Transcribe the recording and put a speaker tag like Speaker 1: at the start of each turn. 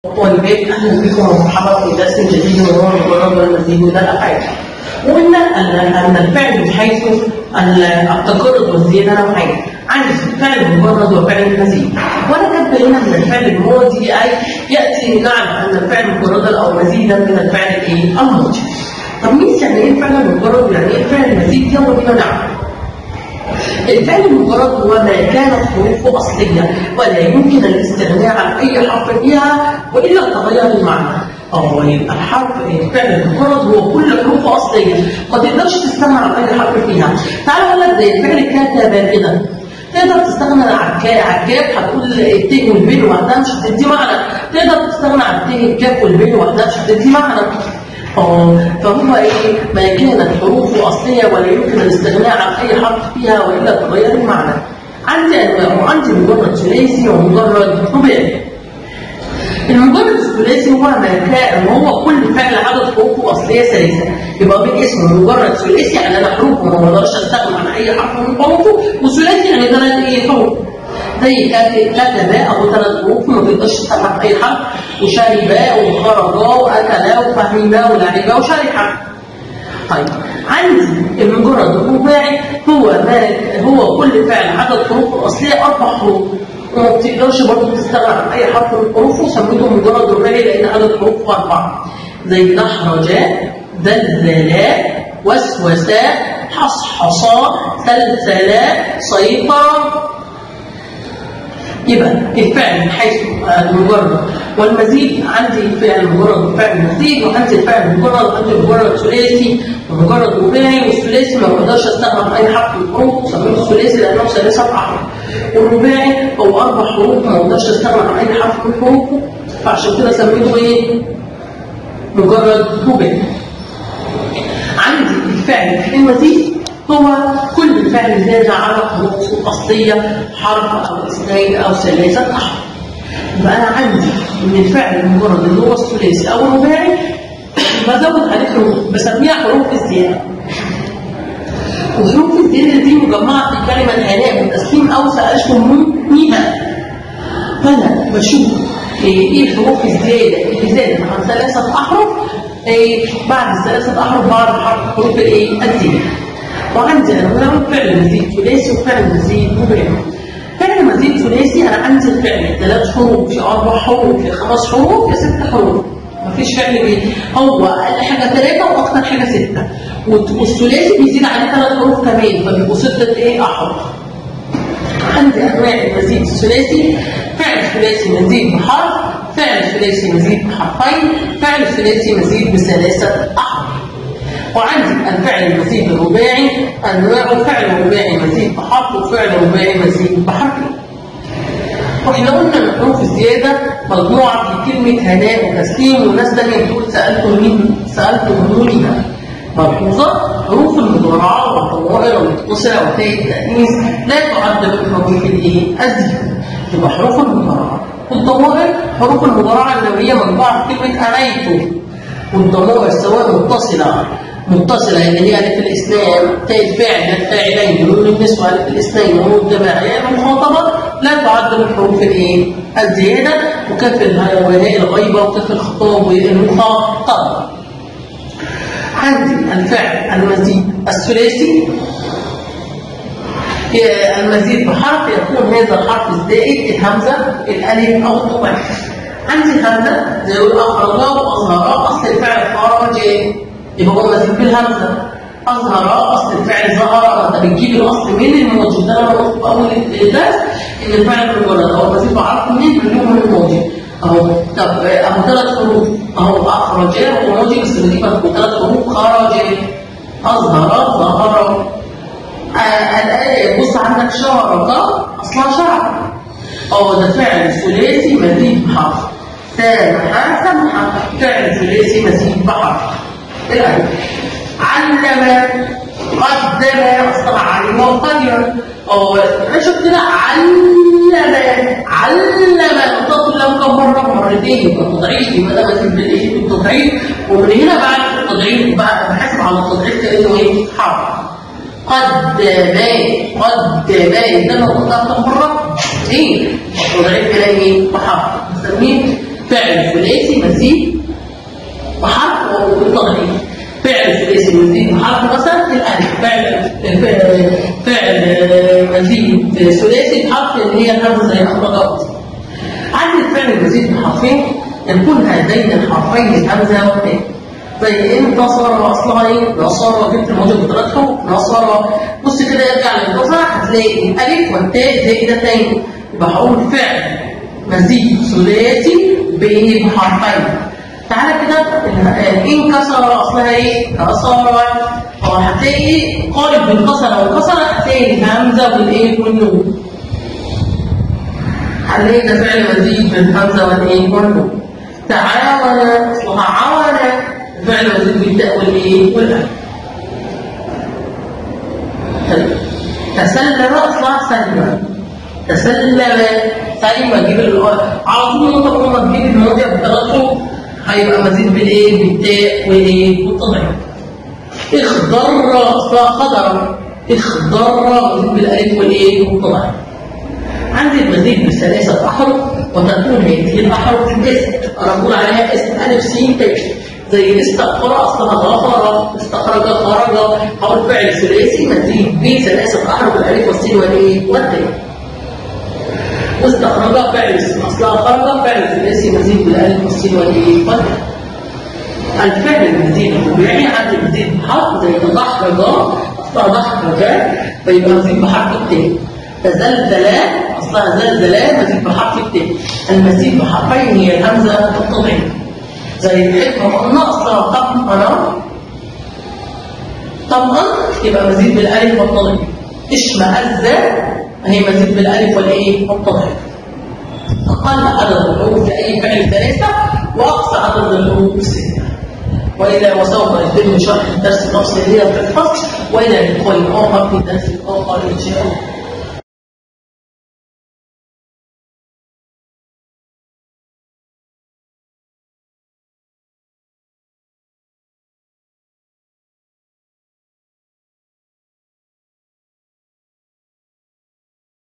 Speaker 1: والبيت اهلا بكم ومرحبا في درس جديد من نور القران والمزيد من الافعال. وقلنا ان ان الفعل من حيث التجرد والزياده نوعين. عندي فعل مجرد وفعل مزيد. وانا كاتبه هنا من الفعل الماضي اي ياتي نعلم ان الفعل مجردا او مزيدا من الفعل الايه؟ الماضي. طب مين يعني ايه الفعل المجرد ويعني ايه الفعل المزيد؟ يلا بينا نعرف. الفعل المجرد هو ما كانت حروفه أصلية ولا يمكن الاستغناء عن أي حرف فيها وإلا تغير المعنى. أو الحرف الفعل المجرد هو كل حروفه أصلية ما تقدرش تستغنى عن أي حرف فيها. تعال أقول لك زي الفعل كتب كده تقدر تستغنى عن عجاب هتقول الت والب لوحدها مش هتدي معنى تقدر تستغنى عن الت الكاف والب لوحدها مش هتدي معنى فهو ايه ما كانت حروفه اصليه ولا يمكن الاستغناء عن اي حرف فيها والا تغير المعنى عندي انواع وعندي مجرد ثلاثي ومجرد رباعي المجرد الثلاثي هو ما كان هو كل فعل عدد حروفه اصليه ثلاثه يبقى من اسمه مجرد ثلاثي يعني انا حروفه ما بقدرش استغنى عن اي حرف من حروفه وثلاثي يعني ثلاث ايه حروف زي كتباء أو ثلاث حروف ما تقدرش تستغنى في أي حرف وشرباء وخرجا وأكلا وفهما ولعبا وشرحا. طيب عندي المجرد الرباعي هو ما هو كل فعل عدد حروفه الأصلية أربع حروف وما بتقدرش برضه تستغنى عن أي حرف من حروفه وسميته مجرد رباعي لأن عدد حروفه أربعة زي دحرجا زلزلا وسوسا حصحصا سلسلا سيطرا يبقى الفعل من حيث المجرد والمزيد عندي الفعل المجرد والفعل المزيد وعندي الفعل المجرد وعندي المجرد الثلاثي والمجرد الرباعي والثلاثي ما بقدرش استغنى عن اي حرف من الحروف وسميته الثلاثي لانه ثلاثه احرف والرباعي هو اربع حروف ما بقدرش استغنى عن اي حرف من حروفه فعشان كده سميته ايه؟ مجرد رباعي عندي الفعل المزيد هو كل فعل زاد على حروفه الأصلية حرف أو اثنين أو ثلاثة أحرف. يبقى أنا عندي من الفعل المجرد اللي هو الثلاثي أو الرباعي بزود عليه حروف بسميها حروف الزيادة. وحروف الزيادة دي مجمعة في كلمة هناء وتسليم أو سألتمونيها. فأنا بشوف إيه حروف الزيادة اللي زادت عن ثلاثة أحرف إيه بعد الثلاثة أحرف بعرف حرف حروف الإيه الزيادة. وعندي انواع فعل مزيد ثلاثي وفعل مزيد رباعي. فعل مزيد ثلاثي انا عندي الفعل ثلاث حروف في اربع حروف في خمس حروف في ست حروف. مفيش فعل بيه هو اقل حاجه ثلاثه واكثر حاجه سته. والثلاثي بيزيد عليه ثلاث حروف كمان فبيبقوا سته ايه احرف. عندي انواع المزيد الثلاثي فعل ثلاثي مزيد بحرف فعل ثلاثي مزيد بحرفين فعل ثلاثي مزيد بثلاثه احرف. وعندي الفعل المزيد الرباعي انواع فعل رباعي مزيد بحرف وفعل رباعي مزيد بحرفين. واحنا قلنا ان حروف الزياده مجموعه في كلمه هناء وتسليم وناس ثانيه بتقول سالتم مين؟ سالتم مونها. ملحوظه حروف المضارعه والضمائر والمتصله وتاء التانيث لا تعد من حروف الايه؟ الزياده. يبقى حروف المضارعه والضمائر حروف المضارعه اللي هي مجموعه في كلمه اريت والضمائر سواء متصله متصلة اللي هي ألف الإسلام تاء الفاعل الفاعلين نون النسوة ألف الإسلام ونون الجماعية المخاطبة لا تعد من حروف الإيه؟ الزيادة وكف الهواء الغيبة وكف الخطاب والمخاطبة. عندي الفعل المزيد الثلاثي المزيد بحرف يكون هذا الحرف الزائد الهمزة الألف أو الضمائر. عندي همزة زي الأخرج وأظهر أصل الفعل خرج يبقى هو مزيد بالهمزه اظهر اصل الفعل ظهر انت بتجيب الاصل من الماضي ده انا قلت في اول الدرس ان الفعل مجرد هو مزيد بعرف منين من الماضي اهو طب اهو ثلاث حروف اهو اخرج هو ماضي بس بجيب ثلاث حروف خرج اظهر ظهر بص عندك شعر اصلها شعر اه ده فعل ثلاثي مزيد بحرف سامح سمح فعل ثلاثي مزيد بحرف الألف علم قدم أصلا علم وقدر أو شوف كده علم علم تطلب لو كم مرة مرتين يبقى تضعيف يبقى ده مثل بالإيه بالتضعيف ومن هنا بعد التضعيف بقى بحاسب على التضعيف كأنه إيه حرف قدم قدم ده لو قلتها كم مرة ايه التضعيف كده ايه بحرف بنسميه فعل ثلاثي مزيد بحرف والتضعيف فعل ثلاثي مزيد بحرف مثلا الالف فعل فعل مزيد ثلاثي بحرف اللي هي الهمزه زي اخرجات عندي الفعل المزيد بحرفين يكون هذين الحرفين الهمزه والتاء زي انتصر واصلها ايه؟ نصر جبت الموجب بطريقته نصر بص كده ارجع للنصر هتلاقي الالف والتاء زائدتين يبقى هقول فعل مزيد ثلاثي بايه؟ بحرفين تعالى كده ان كسر اصلها ايه؟ كسر هتلاقي قارب بين كسر وكسر هتلاقي الهمزه والايه؟ والنون هنلاقي ده فعل مزيد بالهمزه والايه؟ والنون تعاون اصلها عاون فعل مزيد بالتاء والايه؟ والالف تسلم اصلها سلم تسلم سلم جيب على طول انت لما تجيب المواضيع بثلاثه هيبقى مزيد بالايه؟ بالتاء والايه؟ والتضعيف اخضر اصلها خضر اخضر مزيد بالالف والايه؟ والتضعيف عندي المزيد بثلاثه احرف وتكون هذه الاحرف اسم انا بقول عليها اسم الف س ت زي استغفر اصلها غفر استخرج خرج هقول فعل ثلاثي مزيد بثلاثه احرف الالف والسين والايه؟ والتاء واستخرج فعل اصلها خرج فعل ثلاثي مزيد بالالف والسين والايه؟ والتاء الفعل المزيد الرباعي عندي مزيد بحرف زي ضحك اصلها ضحك فيبقى مزيد بحرف التاء تزلزل اصلها زلزلة مزيد بحرف التاء المزيد بحرفين هي الهمزه والتضعيف زي الحكمه قلنا اصلها طمأن طمأن يبقى مزيد بالالف والتضعيف اشمئز هي مزيد بالالف والايه والتضعيف اقل عدد الحروف لاي فعل ثلاثه واقصى عدد الحروف سته وإلى وسوف يتم شرح الدرس النصي لي في الفصل وإلى لقاء آخر في الدرس الآخر إن شاء الله